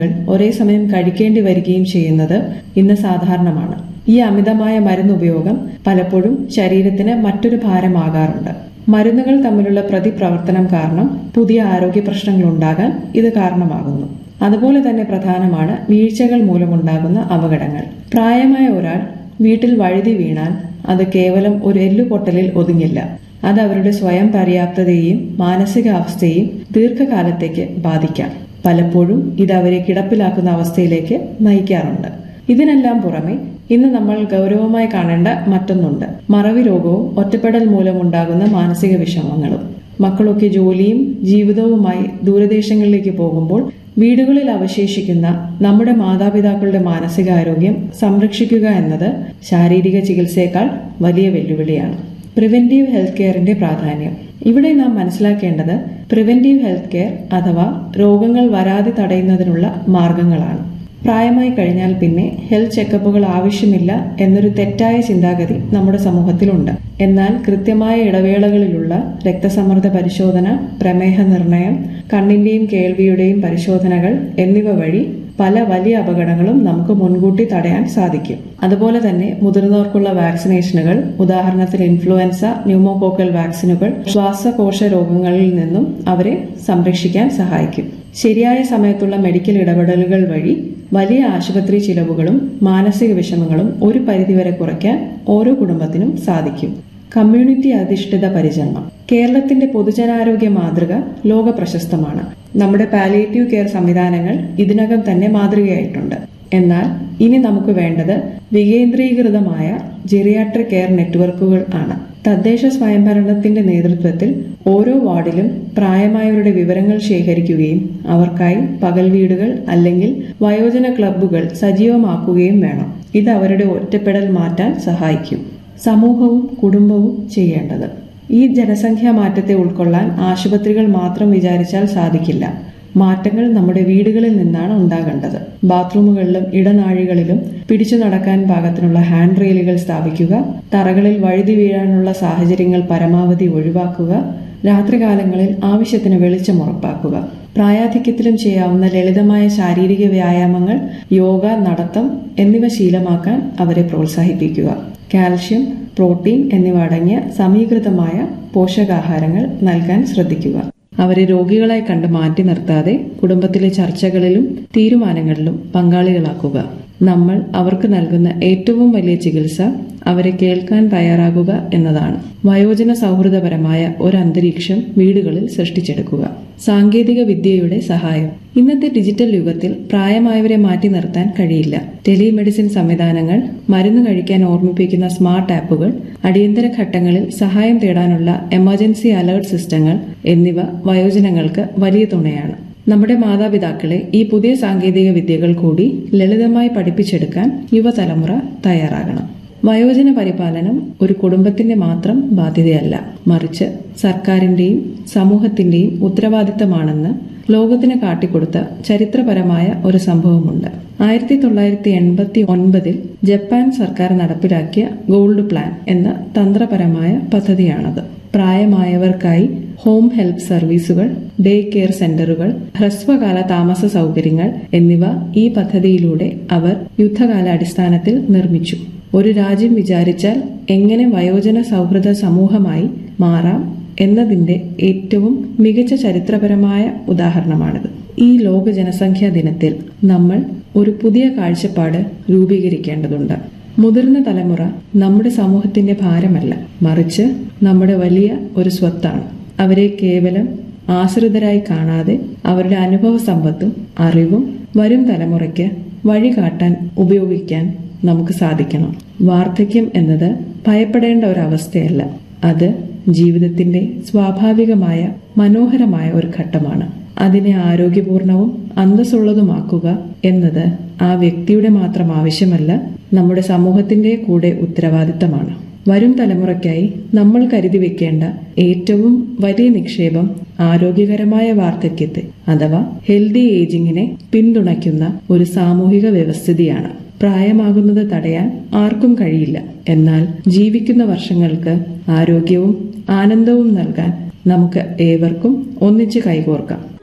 ഒരേ സമയം കഴിക്കേണ്ടി വരികയും ചെയ്യുന്നത് ഇന്ന് സാധാരണമാണ് ഈ അമിതമായ മരുന്ന് ഉപയോഗം പലപ്പോഴും ശരീരത്തിന് മറ്റൊരു ഭാരമാകാറുണ്ട് മരുന്നുകൾ തമ്മിലുള്ള പ്രതിപ്രവർത്തനം കാരണം പുതിയ ആരോഗ്യ പ്രശ്നങ്ങൾ ഉണ്ടാകാൻ ഇത് കാരണമാകുന്നു അതുപോലെ തന്നെ പ്രധാനമാണ് വീഴ്ചകൾ മൂലമുണ്ടാകുന്ന അപകടങ്ങൾ പ്രായമായ ഒരാൾ വീട്ടിൽ വഴുതി വീണാൽ അത് കേവലം ഒരു എല്ലുപൊട്ടലിൽ ഒതുങ്ങില്ല അത് അവരുടെ സ്വയം പര്യാപ്തതയെയും മാനസികാവസ്ഥയെയും ദീർഘകാലത്തേക്ക് ബാധിക്കാം പലപ്പോഴും ഇത് അവരെ കിടപ്പിലാക്കുന്ന അവസ്ഥയിലേക്ക് നയിക്കാറുണ്ട് ഇതിനെല്ലാം പുറമെ ഇന്ന് നമ്മൾ ഗൗരവമായി കാണേണ്ട മറ്റൊന്നുണ്ട് മറവി രോഗവും ഒറ്റപ്പെടൽ മൂലമുണ്ടാകുന്ന മാനസിക വിഷമങ്ങളും മക്കളൊക്കെ ജോലിയും ജീവിതവുമായി ദൂരദേശങ്ങളിലേക്ക് പോകുമ്പോൾ വീടുകളിൽ അവശേഷിക്കുന്ന നമ്മുടെ മാതാപിതാക്കളുടെ മാനസികാരോഗ്യം സംരക്ഷിക്കുക എന്നത് ശാരീരിക ചികിത്സയേക്കാൾ വലിയ വെല്ലുവിളിയാണ് പ്രിവെന്റീവ് ഹെൽത്ത് കെയറിന്റെ പ്രാധാന്യം ഇവിടെ നാം മനസ്സിലാക്കേണ്ടത് പ്രിവെന്റീവ് ഹെൽത്ത് കെയർ അഥവാ രോഗങ്ങൾ വരാതെ തടയുന്നതിനുള്ള മാർഗങ്ങളാണ് പ്രായമായി കഴിഞ്ഞാൽ പിന്നെ ഹെൽത്ത് ചെക്കപ്പുകൾ ആവശ്യമില്ല എന്നൊരു തെറ്റായ ചിന്താഗതി നമ്മുടെ സമൂഹത്തിലുണ്ട് എന്നാൽ കൃത്യമായ ഇടവേളകളിലുള്ള രക്തസമ്മർദ്ദ പരിശോധന പ്രമേഹ നിർണയം കണ്ണിന്റെയും കേൾവിയുടെയും പരിശോധനകൾ എന്നിവ വഴി പല വലിയ അപകടങ്ങളും നമുക്ക് മുൻകൂട്ടി തടയാൻ സാധിക്കും അതുപോലെ തന്നെ മുതിർന്നവർക്കുള്ള വാക്സിനേഷനുകൾ ഉദാഹരണത്തിന് ഇൻഫ്ലുവൻസ ന്യൂമോകോക്കൽ വാക്സിനുകൾ ശ്വാസകോശ രോഗങ്ങളിൽ നിന്നും അവരെ സംരക്ഷിക്കാൻ സഹായിക്കും ശരിയായ സമയത്തുള്ള മെഡിക്കൽ ഇടപെടലുകൾ വഴി വലിയ ആശുപത്രി ചിലവുകളും മാനസിക വിഷമങ്ങളും ഒരു പരിധിവരെ കുറയ്ക്കാൻ ഓരോ കുടുംബത്തിനും സാധിക്കും കമ്മ്യൂണിറ്റി അധിഷ്ഠിത പരിചരണം കേരളത്തിന്റെ പൊതുജനാരോഗ്യ മാതൃക ലോക പ്രശസ്തമാണ് നമ്മുടെ പാലിയേറ്റീവ് കെയർ സംവിധാനങ്ങൾ ഇതിനകം തന്നെ മാതൃകയായിട്ടുണ്ട് എന്നാൽ ഇനി നമുക്ക് വേണ്ടത് വികേന്ദ്രീകൃതമായ ജെറിയാട്രിക് കെയർ നെറ്റ്വർക്കുകൾ ആണ് തദ്ദേശ സ്വയംഭരണത്തിന്റെ നേതൃത്വത്തിൽ ഓരോ വാർഡിലും പ്രായമായവരുടെ വിവരങ്ങൾ ശേഖരിക്കുകയും അവർക്കായി പകൽ വീടുകൾ അല്ലെങ്കിൽ വയോജന ക്ലബ്ബുകൾ സജീവമാക്കുകയും വേണം ഇത് അവരുടെ ഒറ്റപ്പെടൽ മാറ്റാൻ സഹായിക്കും സമൂഹവും കുടുംബവും ചെയ്യേണ്ടത് ഈ ജനസംഖ്യാ മാറ്റത്തെ ഉൾക്കൊള്ളാൻ ആശുപത്രികൾ മാത്രം വിചാരിച്ചാൽ സാധിക്കില്ല മാറ്റങ്ങൾ നമ്മുടെ വീടുകളിൽ നിന്നാണ് ഉണ്ടാകേണ്ടത് ബാത്റൂമുകളിലും ഇടനാഴികളിലും പിടിച്ചു നടക്കാൻ പാകത്തിനുള്ള ഹാൻഡ് റെയിലുകൾ സ്ഥാപിക്കുക തറകളിൽ വഴുതി വീഴാനുള്ള സാഹചര്യങ്ങൾ പരമാവധി ഒഴിവാക്കുക രാത്രികാലങ്ങളിൽ ആവശ്യത്തിന് വെളിച്ചം ഉറപ്പാക്കുക പ്രായാധിക്യത്തിലും ചെയ്യാവുന്ന ലളിതമായ ശാരീരിക വ്യായാമങ്ങൾ യോഗ നടത്തം എന്നിവ ശീലമാക്കാൻ അവരെ പ്രോത്സാഹിപ്പിക്കുക കാൽഷ്യം പ്രോട്ടീൻ എന്നിവ അടങ്ങിയ സമീകൃതമായ പോഷകാഹാരങ്ങൾ നൽകാൻ ശ്രദ്ധിക്കുക അവരെ രോഗികളായി കണ്ട് മാറ്റി നിർത്താതെ കുടുംബത്തിലെ ചർച്ചകളിലും തീരുമാനങ്ങളിലും പങ്കാളികളാക്കുക നമ്മൾ അവർക്ക് നൽകുന്ന ഏറ്റവും വലിയ ചികിത്സ അവരെ കേൾക്കാൻ തയ്യാറാകുക എന്നതാണ് വയോജന സൗഹൃദപരമായ ഒരു അന്തരീക്ഷം വീടുകളിൽ സൃഷ്ടിച്ചെടുക്കുക സാങ്കേതിക വിദ്യയുടെ സഹായം ഇന്നത്തെ ഡിജിറ്റൽ യുഗത്തിൽ പ്രായമായവരെ മാറ്റി നിർത്താൻ കഴിയില്ല ടെലിമെഡിസിൻ സംവിധാനങ്ങൾ മരുന്ന് കഴിക്കാൻ ഓർമ്മിപ്പിക്കുന്ന സ്മാർട്ട് ആപ്പുകൾ അടിയന്തര ഘട്ടങ്ങളിൽ സഹായം തേടാനുള്ള എമർജൻസി അലേർട്ട് സിസ്റ്റങ്ങൾ എന്നിവ വയോജനങ്ങൾക്ക് വലിയ തുണയാണ് നമ്മുടെ മാതാപിതാക്കളെ ഈ പുതിയ സാങ്കേതിക വിദ്യകൾ കൂടി ലളിതമായി പഠിപ്പിച്ചെടുക്കാൻ യുവതലമുറ തയ്യാറാകണം വയോജന പരിപാലനം ഒരു കുടുംബത്തിന്റെ മാത്രം ബാധ്യതയല്ല മറിച്ച് സർക്കാരിന്റെയും സമൂഹത്തിന്റെയും ഉത്തരവാദിത്തമാണെന്ന് ലോകത്തിന് കാട്ടിക്കൊടുത്ത ചരിത്രപരമായ ഒരു സംഭവമുണ്ട് ആയിരത്തി തൊള്ളായിരത്തി എൺപത്തി ഒൻപതിൽ ജപ്പാൻ സർക്കാർ നടപ്പിലാക്കിയ ഗോൾഡ് പ്ലാൻ എന്ന തന്ത്രപരമായ പദ്ധതിയാണത് പ്രായമായവർക്കായി ഹോം ഹെൽപ്പ് സർവീസുകൾ ഡേ കെയർ സെന്ററുകൾ ഹ്രസ്വകാല താമസ സൗകര്യങ്ങൾ എന്നിവ ഈ പദ്ധതിയിലൂടെ അവർ യുദ്ധകാലാടിസ്ഥാനത്തിൽ നിർമ്മിച്ചു ഒരു രാജ്യം വിചാരിച്ചാൽ എങ്ങനെ വയോജന സൗഹൃദ സമൂഹമായി മാറാം എന്നതിന്റെ ഏറ്റവും മികച്ച ചരിത്രപരമായ ഉദാഹരണമാണിത് ഈ ലോക ജനസംഖ്യാ ദിനത്തിൽ നമ്മൾ ഒരു പുതിയ കാഴ്ചപ്പാട് രൂപീകരിക്കേണ്ടതുണ്ട് മുതിർന്ന തലമുറ നമ്മുടെ സമൂഹത്തിന്റെ ഭാരമല്ല മറിച്ച് നമ്മുടെ വലിയ ഒരു സ്വത്താണ് അവരെ കേവലം ആശ്രിതരായി കാണാതെ അവരുടെ അനുഭവ സമ്പത്തും അറിവും വരും തലമുറയ്ക്ക് വഴി കാട്ടാൻ ഉപയോഗിക്കാൻ നമുക്ക് സാധിക്കണം വാർദ്ധക്യം എന്നത് ഭയപ്പെടേണ്ട ഒരു അവസ്ഥയല്ല അത് ജീവിതത്തിന്റെ സ്വാഭാവികമായ മനോഹരമായ ഒരു ഘട്ടമാണ് അതിനെ ആരോഗ്യപൂർണവും അന്തസ്സുള്ളതുമാക്കുക എന്നത് ആ വ്യക്തിയുടെ മാത്രം ആവശ്യമല്ല നമ്മുടെ സമൂഹത്തിന്റെ കൂടെ ഉത്തരവാദിത്തമാണ് വരും തലമുറയ്ക്കായി നമ്മൾ കരുതി വെക്കേണ്ട ഏറ്റവും വലിയ നിക്ഷേപം ആരോഗ്യകരമായ വാർദ്ധക്യത്തെ അഥവാ ഹെൽതി ഏജിങ്ങിനെ പിന്തുണയ്ക്കുന്ന ഒരു സാമൂഹിക വ്യവസ്ഥിതിയാണ് പ്രായമാകുന്നത് തടയാൻ ആർക്കും കഴിയില്ല എന്നാൽ ജീവിക്കുന്ന വർഷങ്ങൾക്ക് ആരോഗ്യവും ആനന്ദവും നൽകാൻ നമുക്ക് ഏവർക്കും ഒന്നിച്ച് കൈകോർക്കാം